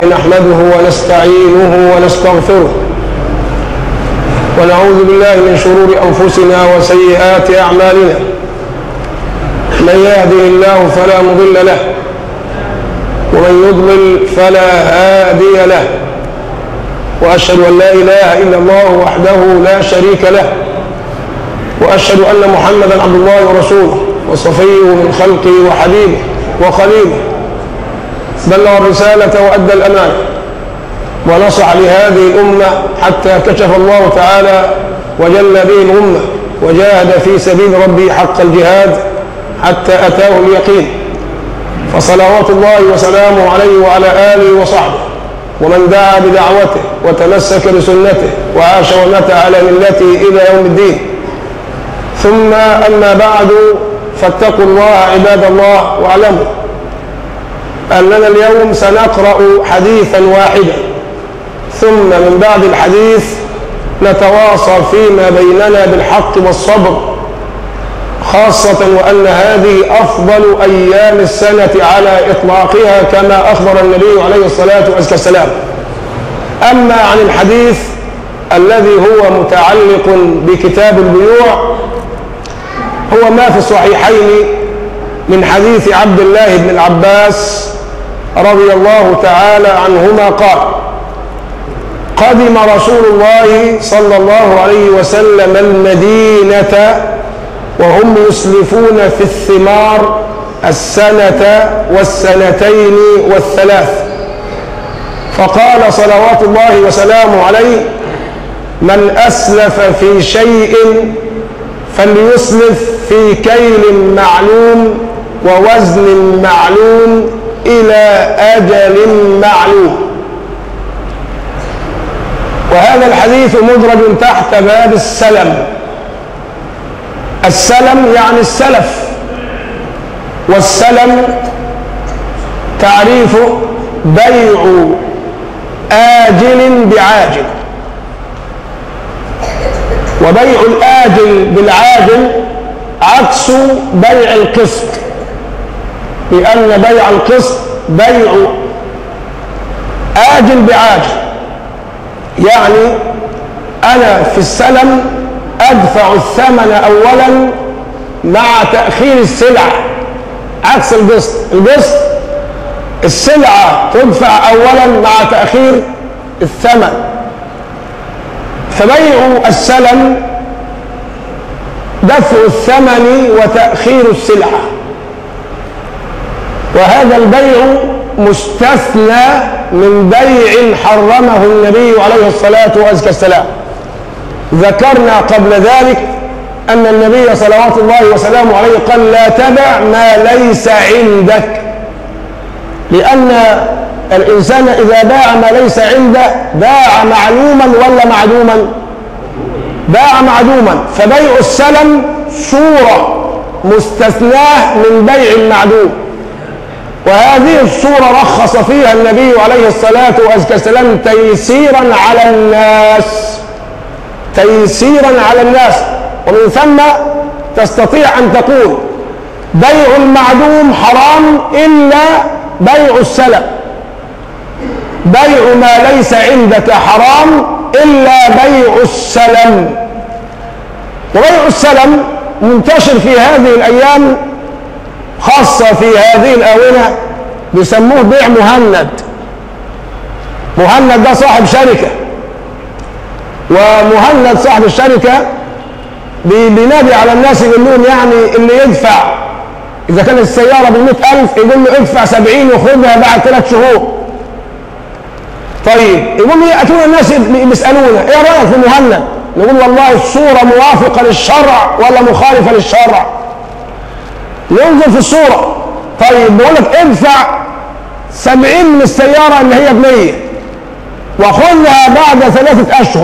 نحمده ونستعينه ونستغفره ونعوذ بالله من شرور أنفسنا وسيئات أعمالنا من يهده الله فلا مضل له ومن يضلل فلا هادي له وأشهد أن لا إله إلا الله وحده لا شريك له وأشهد أن محمدا عبد الله ورسوله وصفيه من خلقه وحبيبه وخليله بلغ الرسالة وأدى الأمانة ونصح لهذه الأمة حتى كشف الله تعالى وجل به الأمة وجاهد في سبيل ربه حق الجهاد حتى أتاه اليقين فصلوات الله وسلامه عليه وعلى آله وصحبه ومن دعا بدعوته وتمسك بسنته وعاش ومات على ملته إلى يوم الدين ثم أما بعد فاتقوا الله عباد الله واعلموا أننا اليوم سنقرأ حديثا واحدا ثم من بعد الحديث نتواصى فيما بيننا بالحق والصبر خاصة وأن هذه أفضل أيام السنة على إطلاقها كما أخبر النبي عليه الصلاة والسلام أما عن الحديث الذي هو متعلق بكتاب البيوع هو ما في الصحيحين من حديث عبد الله بن العباس رضي الله تعالى عنهما قال قدم رسول الله صلى الله عليه وسلم المدينة وهم يسلفون في الثمار السنة والسنتين والثلاث فقال صلوات الله وسلامه عليه من أسلف في شيء فليسلف في كيل معلوم ووزن معلوم إلى أجل معلوم وهذا الحديث مدرج تحت باب السلم السلم يعني السلف والسلم تعريفه بيع آجل بعاجل وبيع الآجل بالعاجل عكس بيع القسط لأن بيع القسط بيع آجل بعاجل يعني أنا في السلم أدفع الثمن أولا مع تأخير السلعة عكس القسط القسط السلعة تدفع أولا مع تأخير الثمن فبيع السلم دفع الثمن وتأخير السلعة وهذا البيع مستثنى من بيع حرمه النبي عليه الصلاة والسلام ذكرنا قبل ذلك أن النبي صلوات الله وسلامه عليه قال لا تبع ما ليس عندك لأن الإنسان إذا باع ما ليس عنده باع معلوما ولا معدوما باع معدوما فبيع السلم صورة مستثناه من بيع المعدوم وهذه الصورة رخص فيها النبي عليه الصلاة والسلام تيسيرا على الناس تيسيرا على الناس ومن ثم تستطيع أن تقول بيع المعدوم حرام إلا بيع السلم بيع ما ليس عندك حرام إلا بيع السلم وبيع السلم منتشر في هذه الأيام خاصة في هذه الآونة بيسموه بيع مهند مهند ده صاحب شركة ومهند صاحب الشركة بينادي على الناس يقول لهم يعني اللي يدفع إذا كانت السيارة بالمئة ألف يقول له ادفع سبعين وخذها بعد ثلاث شهور طيب يقول لي أتونا الناس بيسألونا إيه رأيك في مهند نقول والله الصورة موافقة للشرع ولا مخالفة للشرع ننظر في الصورة طيب بقول لك ادفع سبعين من السيارة اللي هي بمية وخذها بعد ثلاثة أشهر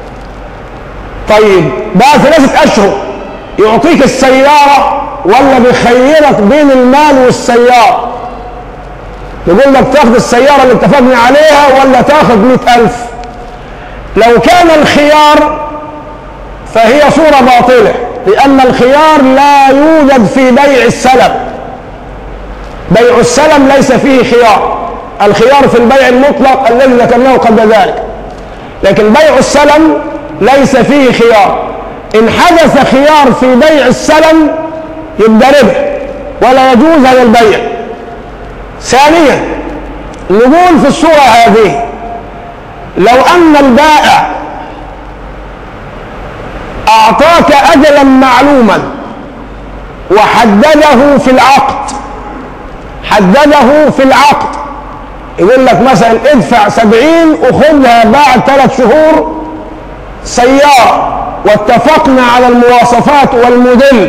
طيب بعد ثلاثة أشهر يعطيك السيارة ولا بيخيرك بين المال والسيارة يقول لك تاخذ السيارة اللي اتفقنا عليها ولا تاخذ مئة ألف لو كان الخيار فهي صورة باطلة لأن الخيار لا يوجد في بيع السلم بيع السلم ليس فيه خيار الخيار في البيع المطلق الذي ذكرناه قبل ذلك لكن بيع السلم ليس فيه خيار إن حدث خيار في بيع السلم يبقى ربح ولا يجوز هذا البيع ثانيا نقول في الصورة هذه لو أن البائع أعطاك أجلا معلوما وحدده في العقد حدده في العقد يقول لك مثلا ادفع سبعين وخذها بعد ثلاث شهور سيارة واتفقنا على المواصفات والموديل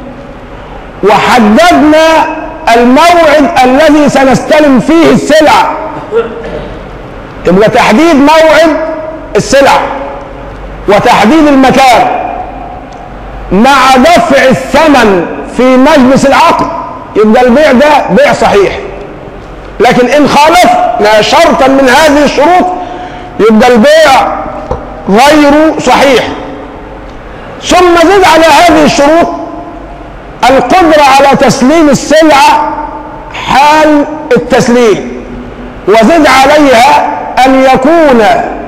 وحددنا الموعد الذي سنستلم فيه السلعة يبقى تحديد موعد السلعة وتحديد المكان مع دفع الثمن في مجلس العقد يبقى البيع ده بيع صحيح لكن ان خالفنا شرطا من هذه الشروط يبقى البيع غير صحيح ثم زد على هذه الشروط القدرة على تسليم السلعة حال التسليم وزد عليها أن يكون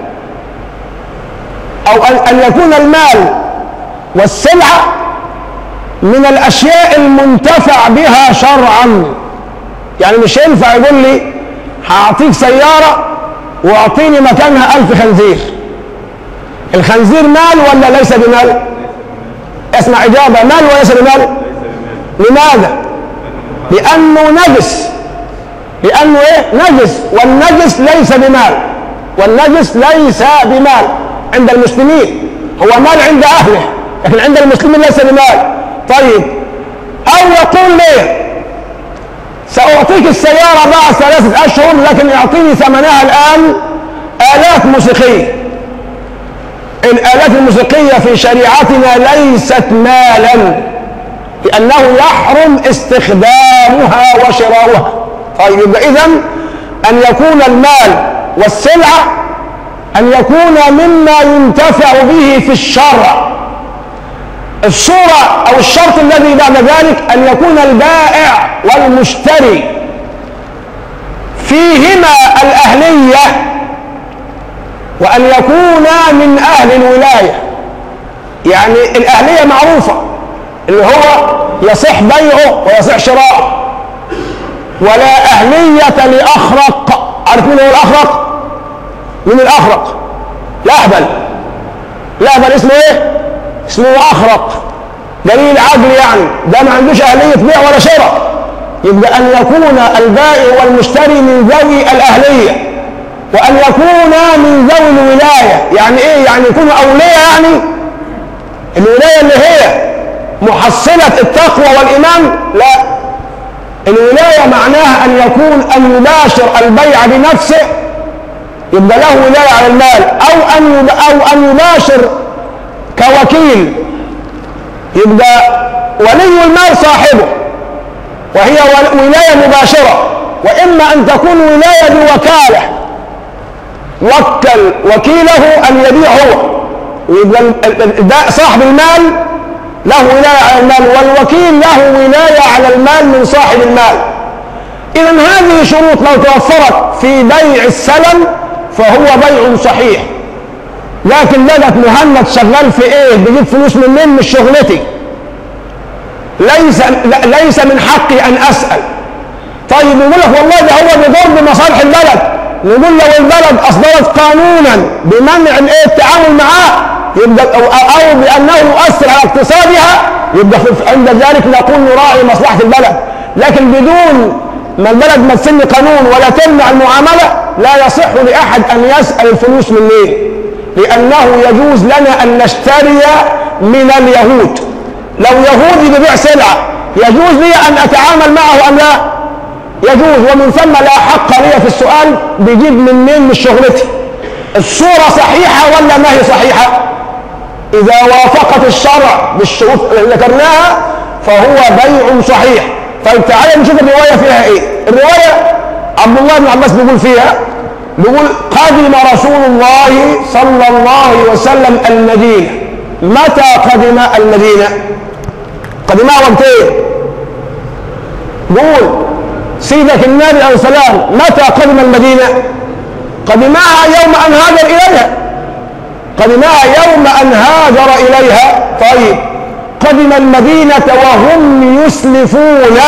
أو أن يكون المال والسلعة من الأشياء المنتفع بها شرعا يعني مش ينفع يقول لي هأعطيك سيارة وأعطيني مكانها ألف خنزير الخنزير مال ولا ليس بمال اسمع إجابة مال وليس بمال لماذا لأنه نجس لأنه إيه نجس والنجس ليس بمال والنجس ليس بمال عند المسلمين هو مال عند أهله لكن عند المسلمين ليس بمال طيب أو يقول ليه سأعطيك السيارة بعد ثلاثة أشهر لكن يعطيني ثمنها الآن آلات موسيقية الآلات الموسيقية في شريعتنا ليست مالا لأنه يحرم استخدامها وشراؤها طيب يبقى إذا أن يكون المال والسلعة أن يكون مما ينتفع به في الشرع الصورة أو الشرط الذي بعد ذلك أن يكون البائع والمشتري فيهما الأهلية وأن يكونا من أهل الولاية يعني الأهلية معروفة اللي هو يصح بيعه ويصح شراءه ولا أهلية لأخرق عارف مين هو الأخرق؟ مين الأخرق؟ الأهبل الأهبل اسمه إيه؟ اسمه أخرق دليل عقل يعني ده ما عندوش أهلية بيع ولا شراء يبقى أن يكون البائع والمشتري من ذوي الأهلية وأن يكون من ذوي الولاية يعني إيه؟ يعني يكونوا أولياء يعني الولاية اللي هي محصلة التقوى والإيمان لا الولاية معناها أن يكون أن يباشر البيع بنفسه يبقى له ولاية على المال أو أن أو أن يباشر كوكيل يبقى ولي المال صاحبه وهي ولاية مباشرة وإما أن تكون ولاية بوكالة وكل وكيله أن يبيع هو يبقى صاحب المال له ولاية على المال والوكيل له ولاية على المال من صاحب المال إذا هذه شروط لو توفرت في بيع السلم فهو بيع صحيح لكن لقت مهند شغال في ايه بيجيب فلوس منين مش شغلتي ليس ليس من حقي ان اسال طيب يقول لك والله ده هو بيضر بمصالح البلد نقول لو البلد اصدرت قانونا بمنع الايه التعامل معاه يبقى او, أو بانه يؤثر على اقتصادها يبقى عند ذلك نقول نراعي مصلحه البلد لكن بدون ما البلد ما تسن قانون ولا تمنع المعامله لا يصح لاحد ان يسال الفلوس منين لانه يجوز لنا ان نشتري من اليهود لو يهودي بيبيع سلعه يجوز لي ان اتعامل معه ام لا يجوز ومن ثم لا حق لي في السؤال بيجيب منين من شغلتي الصورة صحيحة ولا ما هي صحيحة إذا وافقت الشرع بالشروط اللي ذكرناها فهو بيع صحيح طيب تعالى نشوف الرواية فيها إيه الرواية عبد الله بن عباس بيقول فيها بيقول قدم رسول الله صلى الله عليه وسلم المدينة متى قدم المدينة قدمها وقتين قول سيدك النبي عليه السلام متى قدم المدينة قدمها يوم أن هاجر إليها قدمها يوم أن هاجر إليها طيب قدم المدينة وهم يسلفون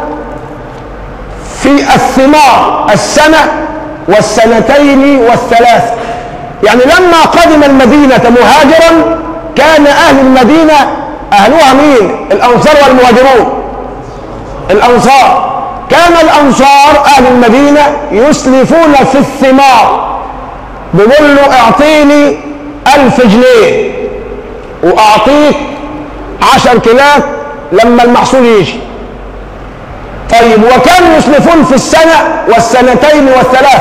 في الثمار السنة والسنتين والثلاث يعني لما قدم المدينة مهاجرا كان أهل المدينة أهلها مين الأنصار والمهاجرون الأنصار كان الأنصار أهل المدينة يسلفون في الثمار بيقول له اعطيني ألف جنيه وأعطيك عشر كيلات لما المحصول يجي طيب وكانوا يسلفون في السنة والسنتين والثلاث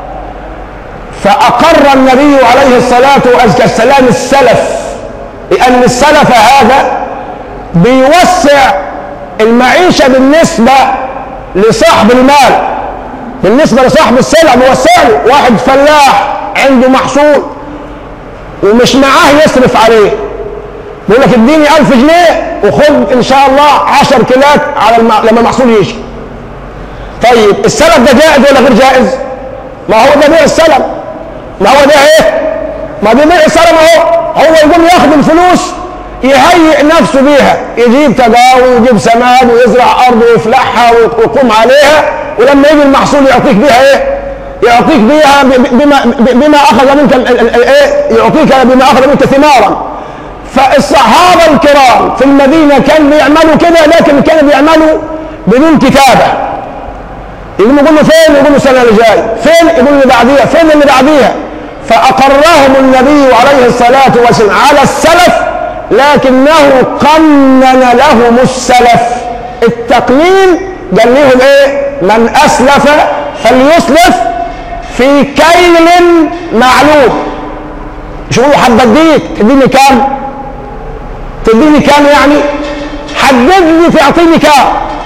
فأقر النبي عليه الصلاة والسلام السلف لأن السلف هذا بيوسع المعيشة بالنسبة لصاحب المال بالنسبة لصاحب السلع بيوسع له واحد فلاح عنده محصول ومش معاه يصرف عليه بيقول لك اديني 1000 جنيه وخد ان شاء الله 10 كيلات على الم... لما المحصول يجي طيب السلف ده جائز ولا غير جائز؟ ما هو ده بيع السلم ما هو ده ايه؟ ما ده بيع السلم اهو هو يقوم ياخد الفلوس يهيئ نفسه بيها يجيب تجاوي ويجيب سماد ويزرع ارض ويفلحها ويقوم عليها ولما يجي المحصول يعطيك بيها ايه؟ يعطيك بيها بما بما اخذ منك ايه؟ يعطيك بما اخذ منك ثمارا فالصحابه الكرام في المدينه كانوا بيعملوا كده لكن كانوا بيعملوا بدون كتابه يقوم يقولوا فين يقولوا السنه اللي جاي فين يقولوا اللي بعديها فين اللي بعديها فاقرهم النبي عليه الصلاه والسلام على السلف لكنه قنن لهم السلف التقنين قال لهم ايه من اسلف فليسلف في كيل معلوم مش يقولوا هتديك تديني كام تديني كام يعني حدد لي تعطيني كام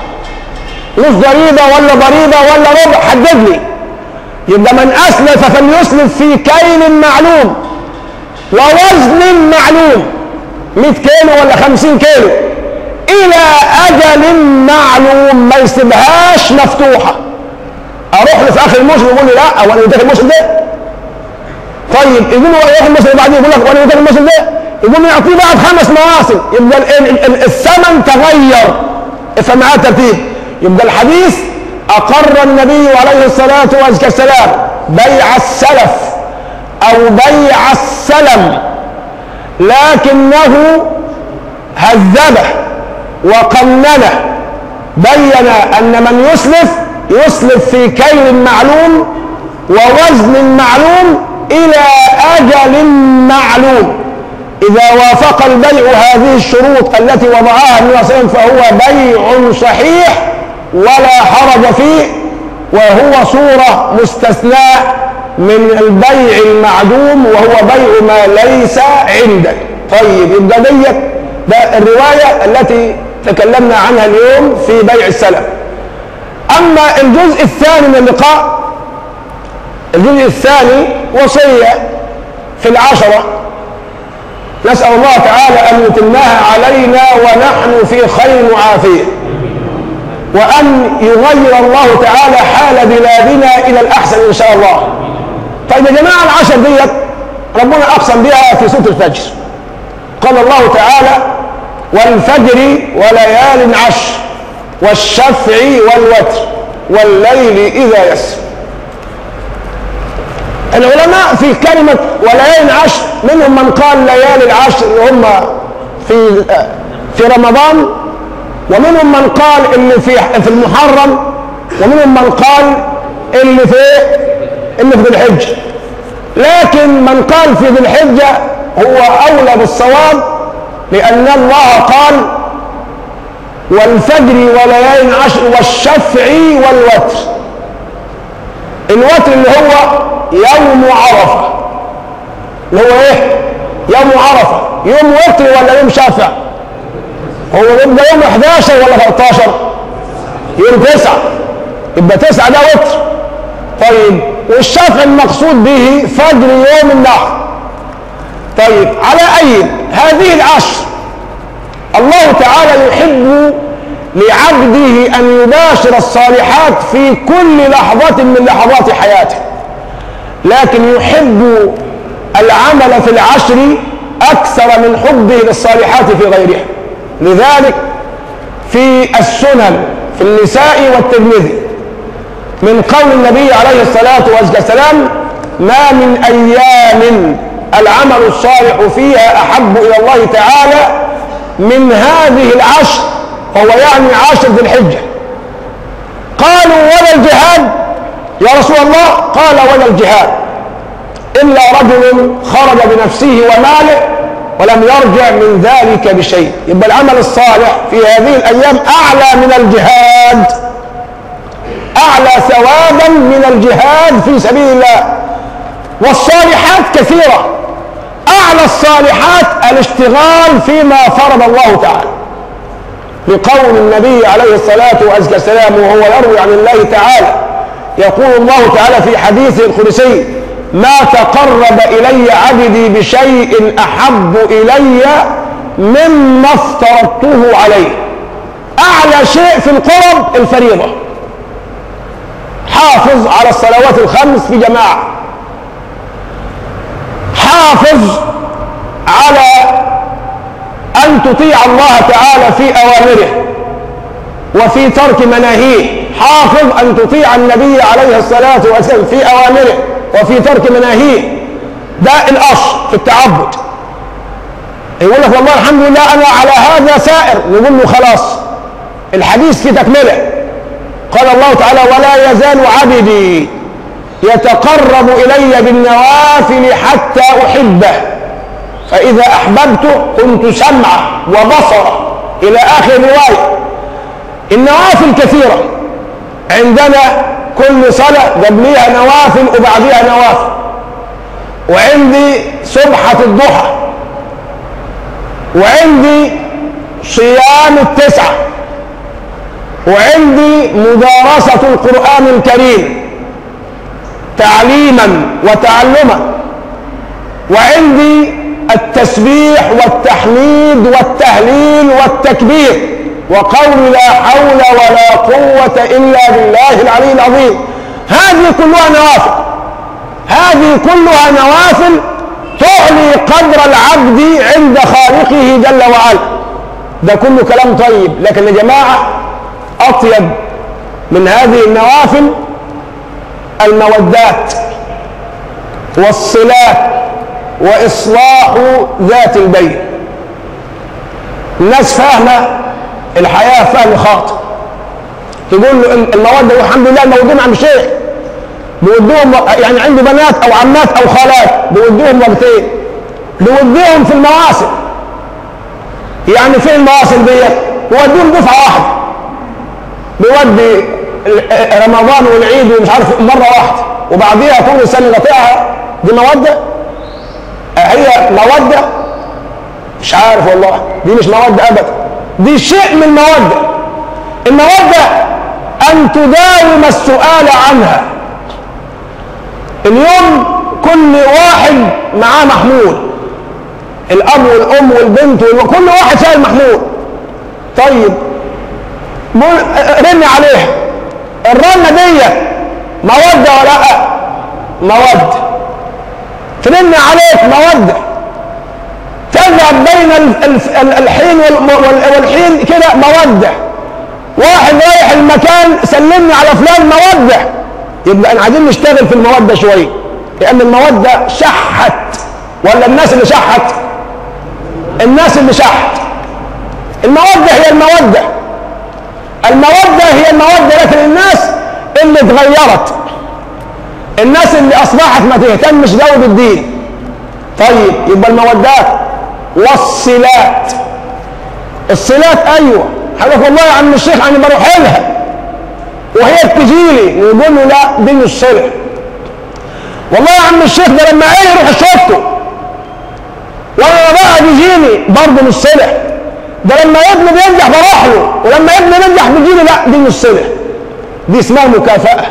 نص ضريبه ولا ضريبه ولا ربع حدد لي يبقى من اسلف فليسلف في كيل معلوم ووزن معلوم 100 كيلو ولا 50 كيلو الى اجل معلوم ما يسيبهاش مفتوحه اروح له في اخر الموسم يقول لي لا هو انا اديك الموسم ده طيب يقول له ياخد الموسم اللي بعديه يقول لك وانا اديك الموسم ده يقوم يعطيه بعد خمس مواسم يبقى الثمن تغير افهم معاه الترتيب يبقى الحديث اقر النبي عليه الصلاه والسلام بيع السلف او بيع السلم لكنه هذبه وقننه بين ان من يسلف يسلف في كيل معلوم ووزن معلوم الى اجل معلوم اذا وافق البيع هذه الشروط التي وضعها النبي صلى الله عليه وسلم فهو بيع صحيح ولا حرج فيه وهو صوره مستثناء من البيع المعدوم وهو بيع ما ليس عندك طيب يبقى ديت ده الروايه التي تكلمنا عنها اليوم في بيع السلم اما الجزء الثاني من اللقاء الجزء الثاني وصيه في العشره نسال الله تعالى ان يتمها علينا ونحن في خير وعافيه وان يغير الله تعالى حال بلادنا الى الاحسن ان شاء الله طيب يا جماعه العشر ديت ربنا اقسم بها في سوره الفجر قال الله تعالى والفجر وليال عشر والشفع والوتر والليل اذا يسر العلماء في كلمة وليالي عشر منهم من قال ليالي العشر اللي هم في في رمضان ومنهم من قال اللي في في المحرم ومنهم من قال اللي في اللي في ذي الحجة لكن من قال في ذي الحجة هو أولى بالصواب لأن الله قال والفجر وليالي عشر والشفع والوتر الوتر اللي هو يوم عرفة اللي هو ايه يوم عرفة يوم وتر ولا يوم شفع هو يبقى يوم 11 ولا 13 يوم 9 يبقى 9 ده وتر طيب والشفع المقصود به فجر يوم النحر طيب على أي هذه العشر الله تعالى يحب لعبده أن يباشر الصالحات في كل لحظة من لحظات حياته لكن يحب العمل في العشر أكثر من حبه للصالحات في غيرها لذلك في السنن في النساء والترمذي من قول النبي عليه الصلاة والسلام ما من أيام العمل الصالح فيها أحب إلى الله تعالى من هذه العشر وهو يعني عشر ذي الحجة قالوا ولا الجهاد يا رسول الله قال ولا الجهاد إلا رجل خرج بنفسه وماله ولم يرجع من ذلك بشيء يبقى العمل الصالح في هذه الأيام أعلى من الجهاد أعلى ثوابا من الجهاد في سبيل الله والصالحات كثيرة أعلى الصالحات الاشتغال فيما فرض الله تعالى لقول النبي عليه الصلاة والسلام وهو يروي عن الله تعالى يقول الله تعالى في حديثه القدسي ما تقرب إلي عبدي بشيء أحب إلي مما افترضته عليه أعلى شيء في القرب الفريضة حافظ على الصلوات الخمس في جماعة حافظ على أن تطيع الله تعالى في أوامره وفي ترك مناهيه حافظ أن تطيع النبي عليه الصلاة والسلام في أوامره وفي ترك مناهيه ده الأصل في التعبد يقول لك والله الحمد لله أنا على هذا سائر نقول له خلاص الحديث في تكملة قال الله تعالى ولا يزال عبدي يتقرب إلي بالنوافل حتى أحبه فإذا أحببته كنت سمعه وبصره إلى آخر رواية النوافل كثيرة عندنا كل صلاة قبليها نوافل وبعديها نوافل وعندي سبحة الضحى وعندي صيام التسعة وعندي مدارسة القرآن الكريم تعليما وتعلما وعندي التسبيح والتحميد والتهليل والتكبير وقول لا حول ولا قوة إلا بالله العلي العظيم هذه كلها نوافل هذه كلها نوافل تعلي قدر العبد عند خالقه جل وعلا ده كله كلام طيب لكن يا جماعة أطيب من هذه النوافل المودات والصلات وإصلاح ذات البين الناس فاهمة الحياة فهم خاطئ تقول له المودة والحمد لله موجودين عند الشيخ بيودوهم يعني عنده بنات أو عمات أو خالات بيودوهم وقتين بيوديهم في المواسم يعني فين المواسم ديت بيوديهم دفعة واحدة بيودي رمضان والعيد ومش عارف مرة واحدة وبعديها طول السنة قطعها دي مودة هي مودة مش عارف والله دي مش مودة أبدا دي شيء من المودة المودة أن تداوم السؤال عنها اليوم كل واحد معاه محمول الأب والأم والبنت وكل واحد شايل محمول طيب رن عليها الرنة دي مودة ولا لا مودة ترن عليك مودة تذهب بين الحين والحين كده مودة واحد رايح المكان سلمني على فلان مودة يبقى انا عايزين نشتغل في المودة شوية لأن المودة شحت ولا الناس اللي شحت الناس اللي شحت المودة هي المودة المودة هي المودة لكن الناس اللي اتغيرت الناس اللي أصبحت ما تهتمش ذوي بالدين طيب يبقى المودات والصلات الصلات أيوة حضرتك والله يا عم الشيخ أنا بروح لها وهي بتجي لي ويقول له لا دي مش صلة والله يا عم الشيخ ده لما ايه يروح شوفته وانا بقى بيجيني برضه مش صلة ده لما ابنه بينجح بروح له ولما ابنه ينجح بيجي لي لا دي مش صلة دي اسمها مكافأة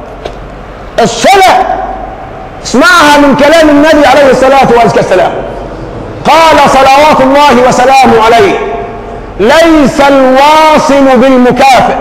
الصلة اسمعها من كلام النبي عليه الصلاة والسلام قال صلوات الله وسلامه عليه ليس الواصل بالمكافئ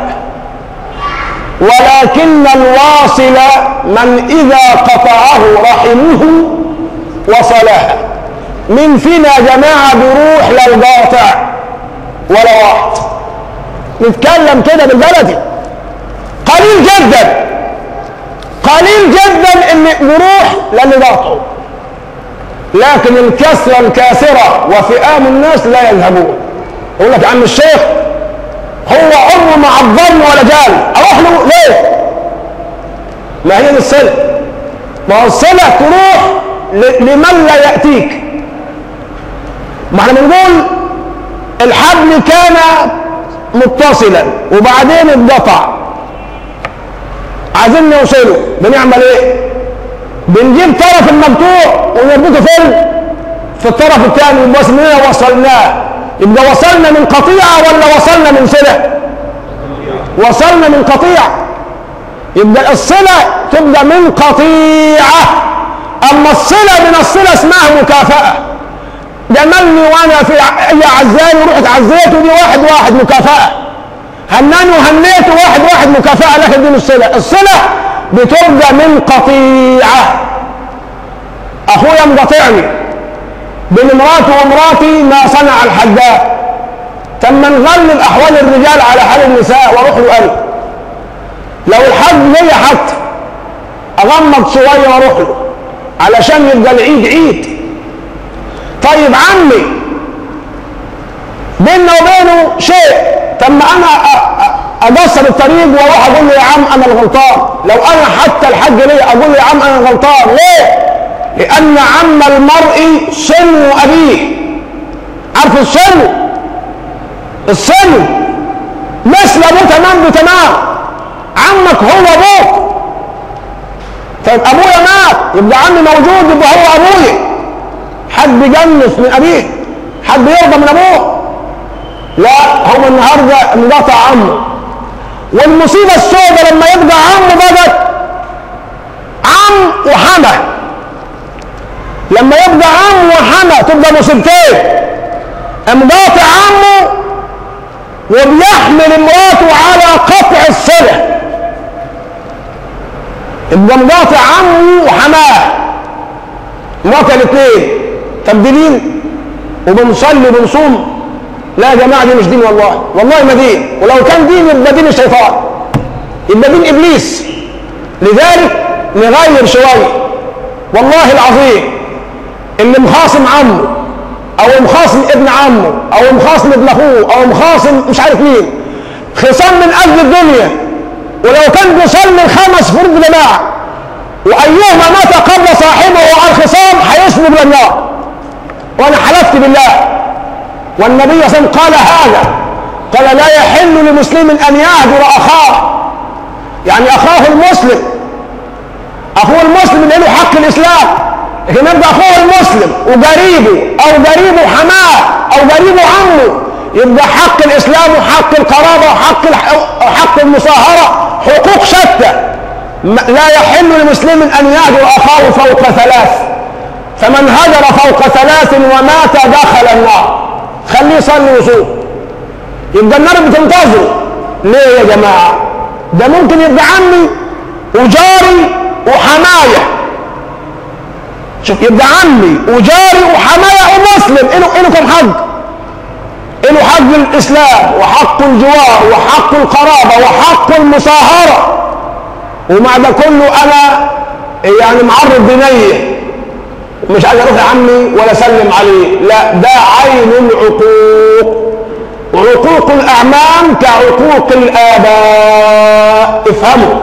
ولكن الواصل من إذا قطعه رحمه وصلها من فينا يا جماعة بيروح للقاطع ولا واحد نتكلم كده بالبلدي قليل جدا قليل جدا ان نروح للي قاطعه لكن الكسرة الكاسرة وفئام الناس لا يذهبون يقول لك يا عم الشيخ هو عمره ما عبرني ولا جالي اروح له ليه؟ ما هي دي الصلة ما هو الصلة تروح لمن لا يأتيك ما احنا بنقول الحبل كان متصلا وبعدين اتقطع عايزين نوصله بنعمل ايه؟ بنجيب طرف المقطوع ونربطه فين؟ في الطرف الثاني وصلنا وصلناه يبقى وصلنا من قطيعة ولا وصلنا من صلة؟ وصلنا من قطيعة يبقى الصلة تبقى من قطيعة أما الصلة من الصلة اسمها مكافأة جملني وأنا في يا عزاني ورحت عزيته دي واحد واحد مكافأة هناني وهنيته واحد واحد مكافأة لكن دي مش صلة الصلة بتبقى من قطيعة أخويا مقاطعني بين مراته ومراتي ما صنع الحداد تم نغلل أحوال الرجال على حال النساء واروح له أنا لو الحد ليا حتى أغمض شوية واروح له علشان يبقى العيد عيد طيب عمي بيننا وبينه شيء طب ما انا اقصر الطريق واروح اقول له يا عم انا الغلطان لو انا حتى الحاج ليا اقول له يا عم انا الغلطان ليه؟ لان عم المرء سن ابيه عارف السن السن مثل ابوه تمام بتمام عمك هو ابوك طيب ابويا مات يبقى عمي موجود يبقى هو ابويا حد يجنس من ابيه حد يرضى من ابوه لا هو النهارده انقطع عمه والمصيبه السوداء لما يبقى عمه بدت عم وحمى لما يبقى عم وحمى تبقى مصيبتين انقاطع عمه وبيحمل امراته على قطع الصله يبقى مقاطع عمه وحماه مقاطع الاثنين تبديلين وبنصلي وبنصوم لا يا جماعه دي مش دين والله والله ما دين ولو كان دين يبقى دين الشيطان يبقى دين ابليس لذلك نغير شويه والله العظيم اللي مخاصم عمه او مخاصم ابن عمه او مخاصم ابن اخوه او مخاصم مش عارف مين خصام من اجل الدنيا ولو كان بيصلي الخمس فروض جماعه وايهما مات قبل صاحبه على الخصام هيسلم للنار وانا حلفت بالله والنبي صلى الله عليه وسلم قال هذا قال لا يحل لمسلم ان يهجر اخاه يعني اخاه المسلم اخوه المسلم اللي له حق الاسلام لكن يبقى اخوه المسلم وقريبه او قريبه حماه او قريبه عمه يبقى حق الاسلام وحق القرابه وحق حق المصاهره حقوق شتى لا يحل لمسلم ان يهجر اخاه فوق ثلاث فمن هجر فوق ثلاث ومات دخل النار خليه يصلي ويصوم يبقى النار بتنتظره ليه يا جماعه ده ممكن يبقى عمي وجاري وحمايه شوف يبقى عمي وجاري وحمايه ومسلم له له كم حق له حق الاسلام وحق الجوار وحق القرابه وحق المصاهره ومع ده كله انا يعني معرض بنيه مش عايز اروح لعمي ولا اسلم عليه لا ده عين العقوق وعقوق الاعمام كعقوق الاباء افهموا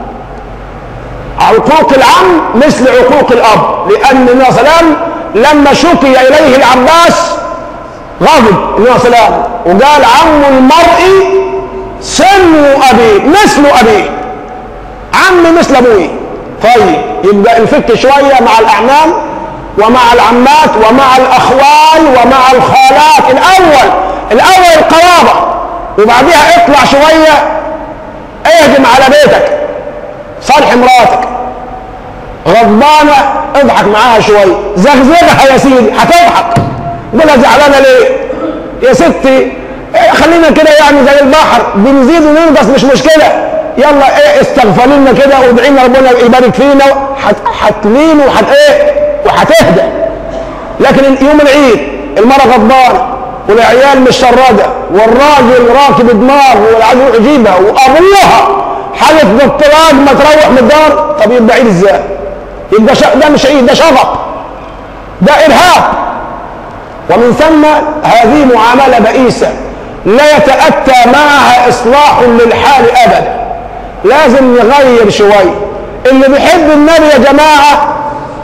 عقوق العم مثل عقوق الاب لان النبي صلى الله عليه وسلم لما شكي اليه العباس غضب النبي صلى الله عليه وسلم وقال عم المرء سن ابيه مثل ابيه عمي مثل ابوي طيب يبقى نفك شويه مع الاعمام ومع العمات ومع الاخوال ومع الخالات الاول الاول القرابه وبعديها اطلع شويه اهجم على بيتك صالح مراتك غضبانه اضحك معاها شويه زغزغها يا سيدي هتضحك قول لها زعلانه ليه يا ستي إيه خلينا كده يعني زي البحر بنزيد وننقص مش مشكله يلا ايه استغفر لنا كده وادعي لنا ربنا يبارك فينا هتلين وحت ايه وهتهدى لكن يوم العيد المرة غضبانة والعيال مش شردة والراجل راكب دماغ والعدو يجيبها وابوها حالة بالطلاق ما تروح من الدار طب يبقى عيد ازاي؟ يبقى ش... ده مش عيد ده شغب ده ارهاب ومن ثم هذه معاملة بئيسة لا يتأتى معها إصلاح للحال أبدا لازم نغير شوية اللي بيحب النبي يا جماعة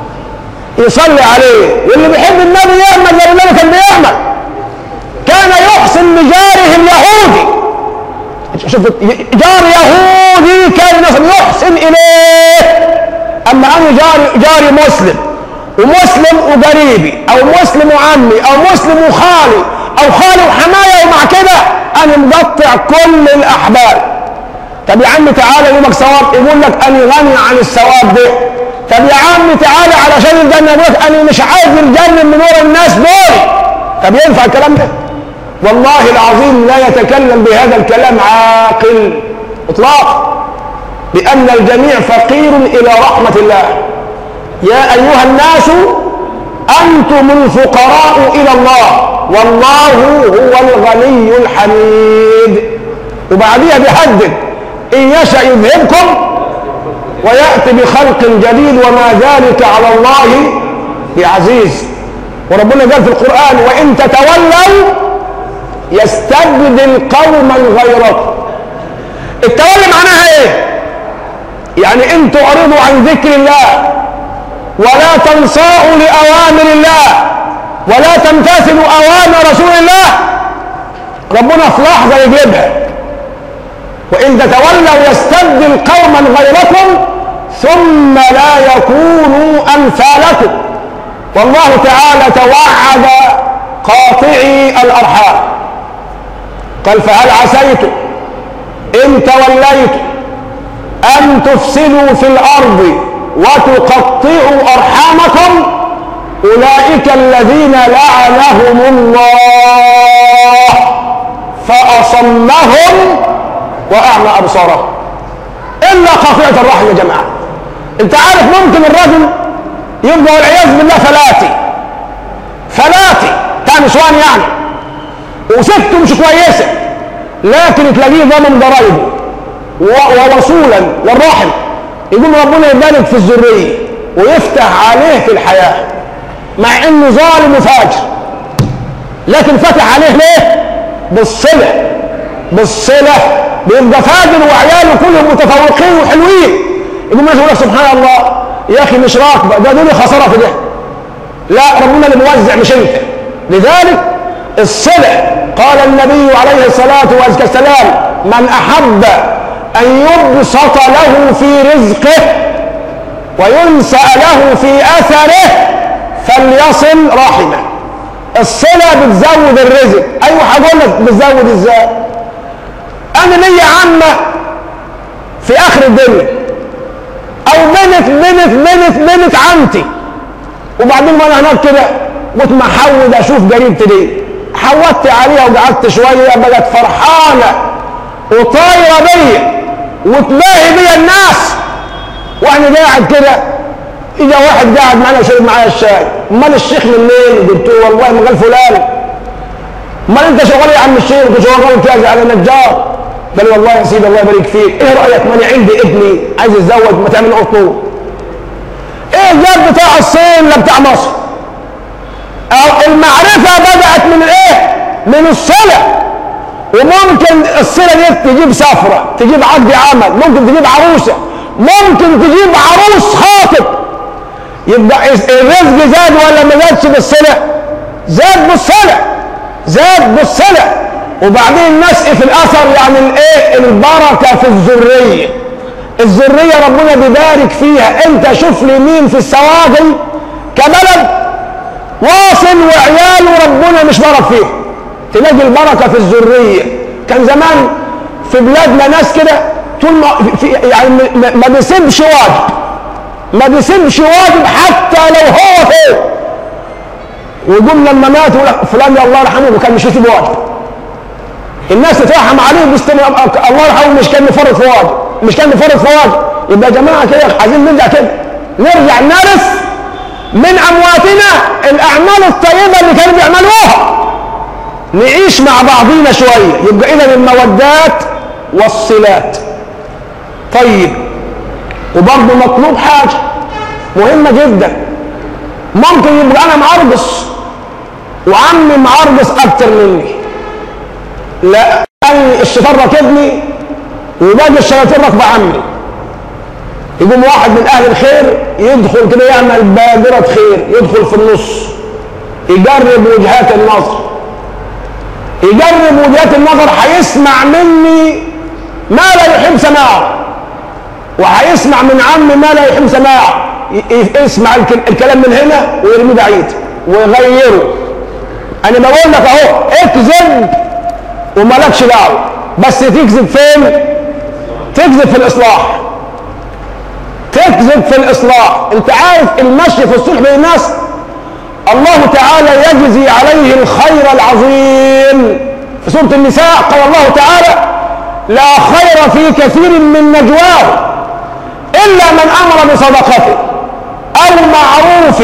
يصلي عليه واللي بيحب النبي يعمل زي النبي كان بيعمل كان يحسن لجاره اليهودي شوف جار يهودي كان يحسن إليه أما أنا جاري, جاري مسلم ومسلم وقريبي أو مسلم وعمي أو مسلم وخالي أو خالي وحماية ومع كده أنا مقطع كل الأحباب طب يا عم تعالى يومك ثواب يقول لك أنا غني عن الثواب ده طب يا عم تعالى علشان الجنة يقول لك أنا مش عايز الجنة من ورا الناس دول طب ينفع الكلام ده؟ والله العظيم لا يتكلم بهذا الكلام عاقل اطلاقا لان الجميع فقير الى رحمه الله يا ايها الناس انتم الفقراء الى الله والله هو الغني الحميد وبعديها بيحدد ان يشا يذهبكم وياتي بخلق جديد وما ذلك على الله بعزيز وربنا قال في القران وان تتولوا يستبدل قوما غيركم التولي معناها ايه يعني ان تعرضوا عن ذكر الله ولا تنصاعوا لاوامر الله ولا تمتثلوا اوامر رسول الله ربنا في لحظه يجيبها وان تتولوا يستبدل قوما غيركم ثم لا يكونوا امثالكم والله تعالى توعد قاطعي الارحام قال فهل عسيتم ان توليتم ان تفسدوا في الارض وتقطعوا ارحامكم اولئك الذين لعنهم الله فاصمهم واعمى ابصارهم الا قاطعه الرحم يا جماعه انت عارف ممكن الرجل يبقى والعياذ بالله فلاتي فلاتي بتاع نسوان يعني وسته مش كويسه لكن تلاقيه ضمن ضرايبه ووصولا للرحم يقوم ربنا يبارك في الذريه ويفتح عليه في الحياه مع انه ظالم وفاجر لكن فتح عليه ليه؟ بالصله بالصله بيبقى فاجر وعياله كلهم متفوقين وحلوين يقوم الناس يقول لك سبحان الله يا اخي مش راكبه ده دول خساره في ده لا ربنا اللي موزع مش انت لذلك الصله قال النبي عليه الصلاه والسلام من احب ان يبسط له في رزقه وينسأ له في اثره فليصل رحمه الصله بتزود الرزق ايوه هقول لك بتزود ازاي انا ليا عمه في اخر الدنيا او بنت بنت بنت بنت عمتي وبعدين وانا هناك كده كنت محود اشوف قريبتي دي حودت عليها وقعدت شويه بقت فرحانه وطايره بيا وتباهي بيا الناس وانا قاعد كده اجا واحد قاعد معانا وشرب معايا الشاي امال الشيخ منين قلت له والله من قال فلان امال انت شغال يا عم الشيخ قلت شغال كذا على نجار قال والله يا سيدي الله يبارك فيك ايه رايك ما انا عندي ابني عايز يتزوج ما تعمل قطوه ايه جاب بتاع الصين لبتاع مصر أو المعرفة بدأت من ايه من الصلة وممكن الصلة دي تجيب سفرة تجيب عقد عمل ممكن تجيب عروسة ممكن تجيب عروس خاطب يبقى الرزق زاد ولا ما زادش بالصلة زاد بالصلة زاد بالصلة وبعدين النسق في الاثر يعني الايه البركة في الذرية الذرية ربنا بيبارك فيها انت شوف لي مين في السواقي كبلد واصل وعياله ربنا مش بارك فيه تلاقي البركه في الذريه كان زمان في بلادنا ناس كده طول ما في يعني ما بيسيبش واجب ما بيسيبش واجب حتى لو هو فوق ويقوم لما مات يقول فلان يا الله يرحمه وكان مش يسيب واجب الناس تترحم عليه باستمرار الله يرحمه مش كان مفرط فؤاد مش كان مفرط فؤاد يبقى يا جماعه كده عايزين نرجع كده نرجع نرث من امواتنا الاعمال الطيبه اللي كانوا بيعملوها نعيش مع بعضينا شويه يبقى اذا المودات والصلات طيب وبرضه مطلوب حاجه مهمه جدا ممكن يبقى انا معرجس وعمي معرجس اكتر مني لا أنا الشيطان راكبني وباقي الشياطين راكبه عمي يقوم واحد من اهل الخير يدخل كده يعمل بادره خير يدخل في النص يجرب وجهات النظر يجرب وجهات النظر هيسمع مني ما لا يحب سماعه وهيسمع من عمي ما لا يحب سماعه يسمع الكلام من هنا ويرميه بعيد ويغيره انا بقول لك اهو اكذب ومالكش دعوه بس تكذب فين تكذب في الاصلاح تكذب في الاصلاح انت عارف المشي في الصلح بين الناس الله تعالى يجزي عليه الخير العظيم في سوره النساء قال الله تعالى لا خير في كثير من نجواه الا من امر بصدقه او معروف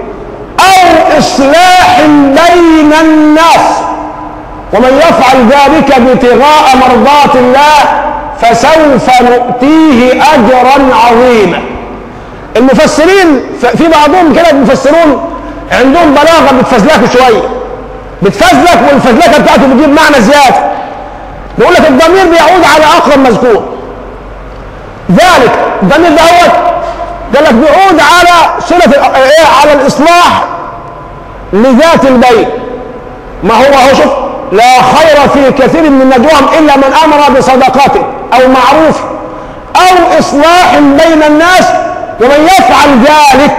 او اصلاح بين الناس ومن يفعل ذلك ابتغاء مرضات الله فسوف نؤتيه اجرا عظيما المفسرين في بعضهم كده المفسرون عندهم بلاغه بتفزلكوا شويه بتفزلك والفزلكه بتاعته بتجيب معنى زياده بيقول لك الضمير بيعود على اقرب مذكور ذلك الضمير دوت قال لك بيعود على صله ايه على الاصلاح لذات البيت ما هو هو شوف لا خير في كثير من نجواهم الا من امر بصدقه او معروف او اصلاح بين الناس ومن يفعل ذلك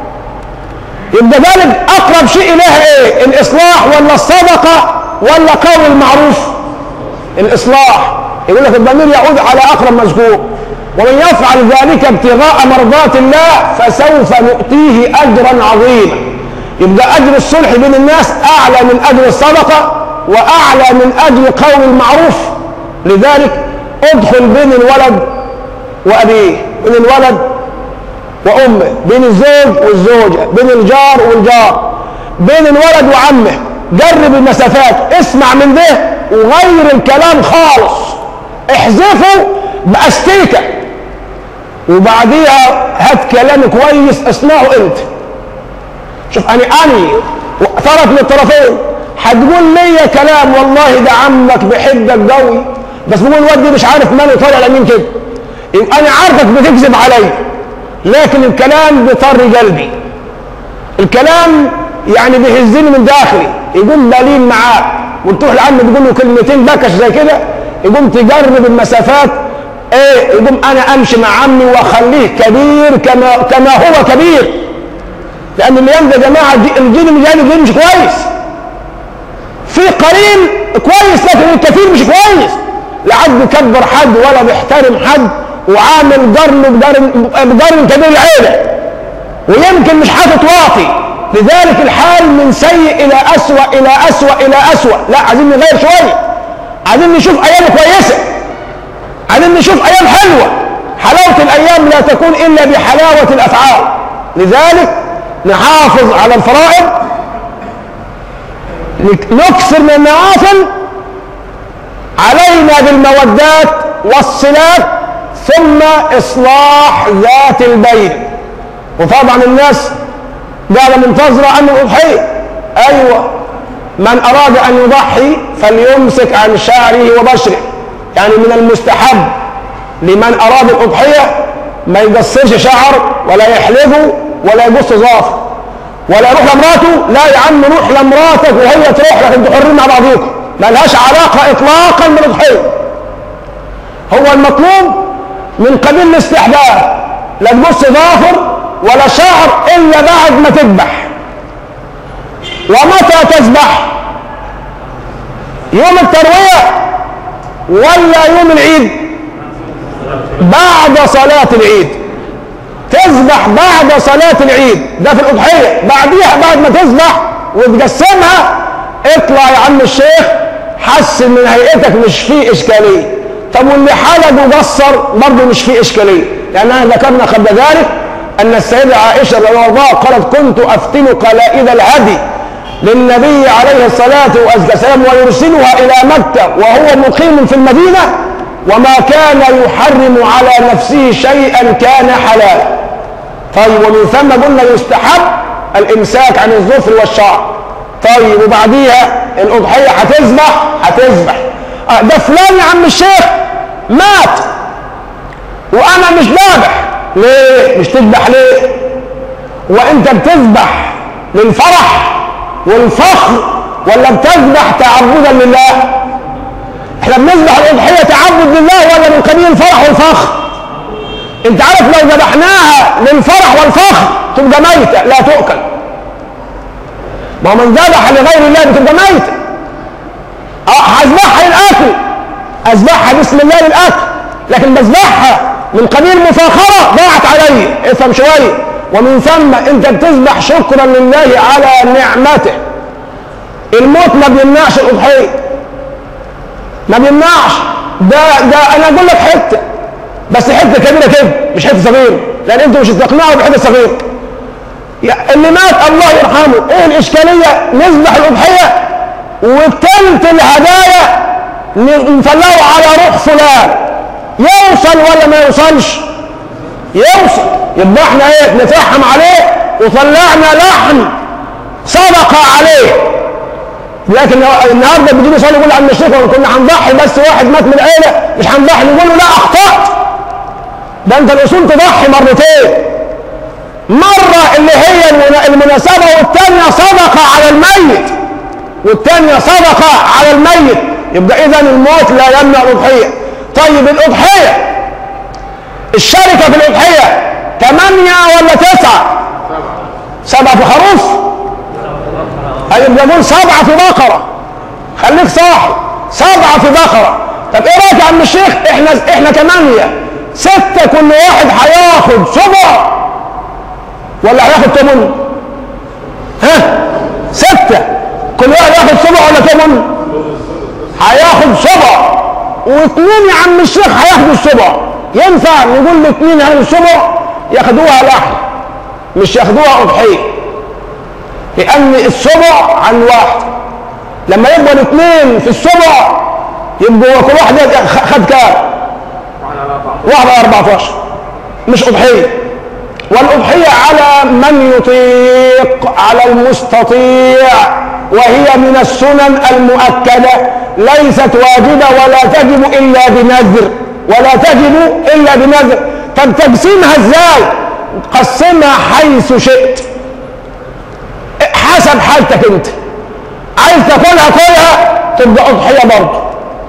يبقى ذلك اقرب شيء اليه ايه الاصلاح ولا الصدقه ولا قول المعروف الاصلاح يقول لك الضمير يعود على اقرب مذكور ومن يفعل ذلك ابتغاء مرضات الله فسوف نؤتيه اجرا عظيما يبقى اجر الصلح بين الناس اعلى من اجر الصدقه واعلى من اجر قول المعروف لذلك ادخل بين الولد وابيه بين الولد وامه بين الزوج والزوجه بين الجار والجار بين الولد وعمه جرب المسافات اسمع من ده وغير الكلام خالص احذفه باستيكه وبعديها هات كلام كويس اسمعه انت شوف انا اني طرف من الطرفين هتقول لي كلام والله ده عمك بيحبك قوي بس بقول ودي مش عارف ماله طالع اليمين كده يبقى انا عارفك بتكذب عليا لكن الكلام بيطر قلبي الكلام يعني بيهزني من داخلي يقوم بلين معاه وتروح لعم تقول له كلمتين بكش زي كده يقوم تجرب المسافات ايه يقوم انا امشي مع عمي واخليه كبير كما كما هو كبير لان الايام ده يا جماعه الجيل اللي جاي الجيل مش كويس في قليل كويس لكن الكثير مش كويس لا حد بيكبر حد ولا بيحترم حد وعامل قرن بقرن كبير العيله ويمكن مش حاطط واطي لذلك الحال من سيء الى اسوا الى اسوا الى اسوا لا عايزين نغير شويه عايزين نشوف ايام كويسه عايزين نشوف ايام حلوه حلاوه الايام لا تكون الا بحلاوه الافعال لذلك نحافظ على الفرائض نكثر من النوافل علينا بالمودات والصلات ثم اصلاح ذات البين وطبعا الناس قاعده منتظره ان الاضحيه ايوه من اراد ان يضحي فليمسك عن شعره وبشره يعني من المستحب لمن اراد الاضحيه ما يقصرش شعر ولا يحلقه ولا يقص ظافر ولا يروح لمراته لا يا عم روح لمراتك وهي تروح لك انتوا حرين مع بعضيكم ما لهاش علاقه اطلاقا بالاضحيه هو المطلوب من قبيل الاستحباب لا تقص ظافر ولا شعر الا بعد ما تذبح ومتى تذبح يوم الترويه ولا يوم العيد بعد صلاه العيد تذبح بعد صلاة العيد ده في الأضحية بعديها بعد ما تذبح وتقسمها اطلع يا عم الشيخ حسن من هيئتك مش فيه اشكاليه طب واللي حلق وقصر برضه مش فيه اشكاليه لاننا ذكرنا قبل ذلك ان السيده عائشه رضي الله عنها قالت كنت افتن قلائد الهدي للنبي عليه الصلاه والسلام ويرسلها الى مكه وهو مقيم في المدينه وما كان يحرم على نفسه شيئا كان حلالا طيب ومن ثم قلنا يستحب الامساك عن الظفر والشعر طيب وبعديها الاضحيه هتذبح هتذبح آه ده فلان يا عم الشيخ مات وانا مش ذابح ليه مش تذبح ليه وانت بتذبح للفرح والفخر ولا بتذبح تعبدا لله احنا بنذبح الاضحيه تعبد لله ولا من قبيل الفرح والفخر انت عارف لو ذبحناها للفرح والفخر تبقى ميته لا تؤكل ما هو من ذبح لغير الله بتبقى ميته اه هذبحها للاكل اذبحها بسم الله للاكل لكن بذبحها من قبيل مفاخره ضاعت علي افهم شويه ومن ثم انت بتذبح شكرا لله على نعمته الموت ما بيمنعش الاضحيه ما بيمنعش ده ده انا اقول لك حته بس حته كبيره كده مش حته صغيره لان انتوا مش هتقنعوا بحته صغيره اللي مات الله يرحمه ايه الاشكاليه نذبح الاضحيه وتلت الهدايا نطلعه على روح فلان يوصل ولا ما يوصلش يوصل يبقى احنا ايه نترحم عليه وطلعنا لحم صدقه عليه لكن النهارده بيجي يصلي يقول عم الشيخ كنا هنضحي بس واحد مات من العيله مش هنضحي نقول له لا اخطات ده انت الاصول تضحي مرتين مره اللي هي المناسبه والثانيه صدقه على الميت والثانيه صدقه على الميت يبقى اذا الموت لا يمنع الاضحيه طيب الاضحيه الشركه في الاضحيه ثمانيه ولا تسعه سبعه في خروف هيبقى نقول سبعه في بقره خليك صاحي سبعه في بقره طب ايه رايك يا عم الشيخ احنا احنا ثمانيه سته كل واحد هياخد سبع ولا هياخد ثمن ها سته كل واحد ياخد سبع ولا ثمن هياخد سبع واثنين يا عم الشيخ هياخدوا السبع ينفع نقول الاثنين هاي السبع ياخدوها لحم مش ياخدوها اضحيه لان السبع عن واحد لما يبقى الاثنين في السبع يبقوا كل واحد خد كام واحد على 14 مش اضحيه والاضحيه على من يطيق على المستطيع وهي من السنن المؤكده ليست واجبه ولا تجب الا بنذر ولا تجب الا بنذر طب تقسيمها ازاي قسمها حيث شئت حسب حالتك انت عايز تاكلها كلها تبقى اضحيه برضه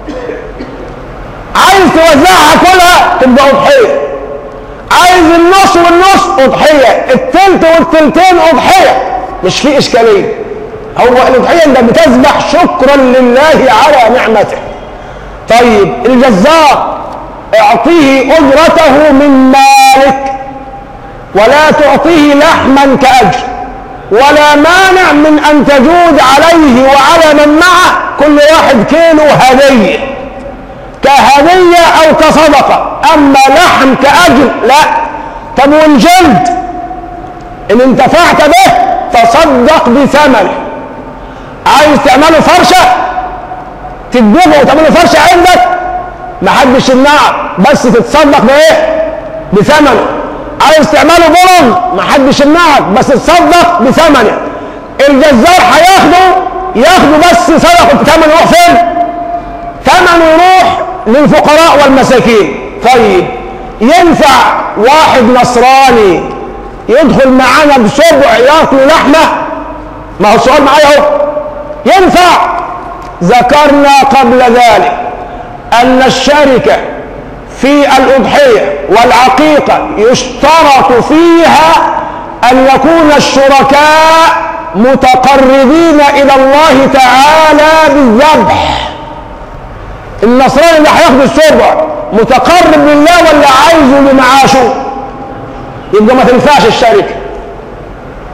عايز توزعها كلها تبقى اضحيه عايز النص والنص اضحيه التلت والتلتين اضحيه مش في اشكاليه هو الاضحيه انت بتذبح شكرا لله على نعمته طيب الجزار اعطيه اجرته من مالك ولا تعطيه لحما كاجر ولا مانع من ان تجود عليه وعلى من معه كل واحد كيلو هديه كهديه او كصدقه اما لحم كاجر لا طب والجلد ان انتفعت به تصدق بثمنه عايز تعمله فرشه تدبغه وتعمله فرشه عندك ما حدش يمنعك بس تتصدق بايه بثمنه عايز تعمله برم ما حدش يمنعك بس تصدق بثمنه الجزار هياخده ياخده بس صدقه ثمنه يروح فين ثمنه يروح للفقراء والمساكين طيب ينفع واحد نصراني يدخل معانا بسبع ياكل لحمه ما هو السؤال معايا اهو ينفع ذكرنا قبل ذلك ان الشركه في الاضحيه والعقيقه يشترط فيها ان يكون الشركاء متقربين الى الله تعالى بالذبح النصراني اللي هياخد السبع متقرب لله ولا عايزه لمعاشه يبقى ما تنفعش الشركه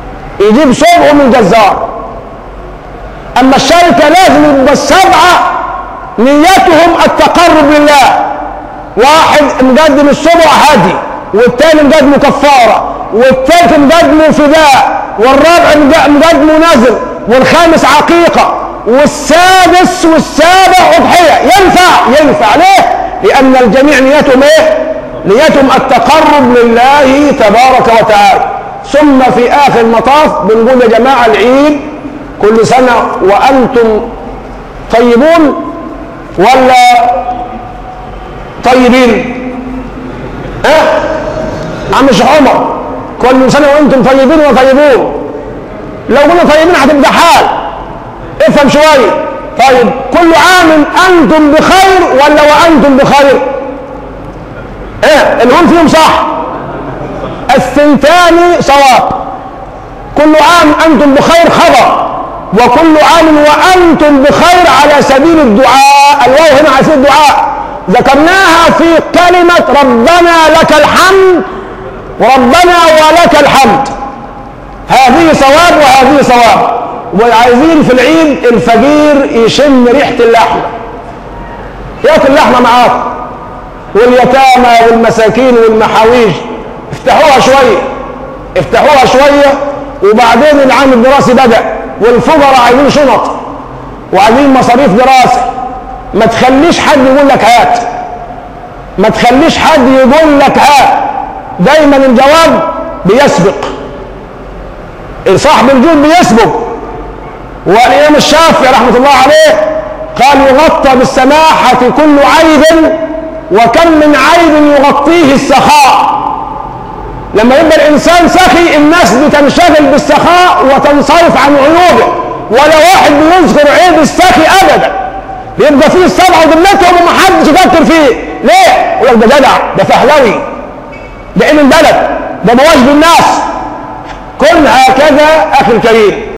يجيب سبعه من جزار اما الشركه لازم يبقى السبعه نيتهم التقرب لله واحد مقدم الصبع هدي والتاني مقدمه كفارة والتالت مقدمه فداء والرابع مقدمه نذر والخامس عقيقة والسادس والسابع أضحية ينفع ينفع ليه؟ لأن الجميع نيتهم إيه؟ نيتهم التقرب لله تبارك وتعالى ثم في آخر المطاف بنقول يا جماعة العيد كل سنة وأنتم طيبون ولا طيبين اه عم الشيخ عمر كل سنه وانتم طيبين وطيبون لو قلنا طيبين هتبقى حال افهم شويه طيب كل عام انتم بخير ولا وانتم بخير ايه اللي هم فيهم صح الثنتان صواب كل عام انتم بخير خبر وكل عام وانتم بخير على سبيل الدعاء الواو هنا على سبيل الدعاء ذكرناها في كلمة ربنا لك الحمد وربنا ولك الحمد هذه صواب وهذه صواب وعايزين في العيد الفقير يشم ريحة اللحمة ياكل لحمة معاك واليتامى والمساكين والمحاويج افتحوها شوية افتحوها شوية وبعدين العام الدراسي بدأ والفقراء عايزين شنط وعايزين مصاريف دراسة ما تخليش حد يقول لك هات ما تخليش حد يقول لك هات دايما الجواب بيسبق صاحب الجود بيسبق والإمام الشافعي رحمة الله عليه قال يغطى بالسماحة كل عيب وكم من عيب يغطيه السخاء لما يبقى الإنسان سخي الناس بتنشغل بالسخاء وتنصرف عن عيوبه ولا واحد بيذكر عيب السخي أبدا بيبقى فيه السبعة وذمتهم ومحدش يفكر فيه ليه؟ يقول لك ده جدع ده فهلوي ده ابن البلد ده مواجب الناس كن هكذا أخي الكريم